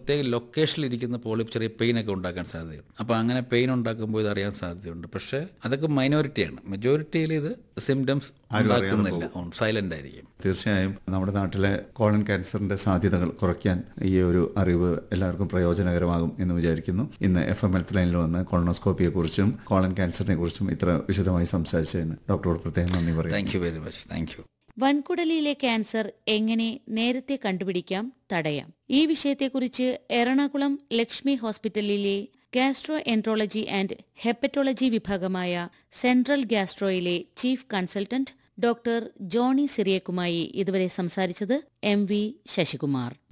പ്രത്യേക ലൊക്കേഷനിൽ ഇരിക്കുന്ന പോളിപ്പ് ചെറിയ പെയിൻ ഒക്കെ ഉണ്ടാക്കാൻ സാധ്യതയുണ്ട് അപ്പോൾ അങ്ങനെ പെയിൻ ഉണ്ടാക്കുമ്പോൾ ഇത് അറിയാൻ സാധ്യതയുണ്ട് പക്ഷേ അതൊക്കെ മൈനോറിറ്റിയാണ് മെജോറിറ്റിയിൽ ഇത് സിംറ്റംസ് ഉണ്ടാക്കുന്നില്ല സൈലന്റ് ആയിരിക്കും തീർച്ചയായും നമ്മുടെ നാട്ടിലെ കോളൻ ക്യാൻസറിന്റെ സാധ്യതകൾ കുറയ്ക്കാൻ ഈ ഒരു അറിവ് എല്ലാവർക്കും പ്രയോജനകരമാകും എന്ന് വിചാരിക്കുന്നു ഇന്ന് എഫ് എം ഹെൽത്ത് ലൈനിൽ വന്ന് കോളനോസ്കോപ്പിയെ കുറിച്ചും കോളൻ ക്യാൻസറിനെ കുറിച്ചും ഇത്ര വിശദമായി സംസാരിച്ചതിന് ഡോക്ടറോട് പ്രത്യേകം നന്ദി പറയാം thank you very much thank you വൻകുടലിലെ ക്യാൻസർ എങ്ങനെ നേരത്തെ കണ്ടുപിടിക്കാം തടയാം ഈ വിഷയത്തെക്കുറിച്ച് എറണാകുളം ലക്ഷ്മി ഹോസ്പിറ്റലിലെ ഗാസ്ട്രോ എൻട്രോളജി ആൻഡ് ഹെപ്പറ്റോളജി വിഭാഗമായ സെൻട്രൽ ഗാസ്ട്രോയിലെ ചീഫ് കൺസൾട്ടന്റ് ഡോക്ടർ ജോണി സിറിയക്കുമായി ഇതുവരെ സംസാരിച്ചത് എം വി ശശികുമാർ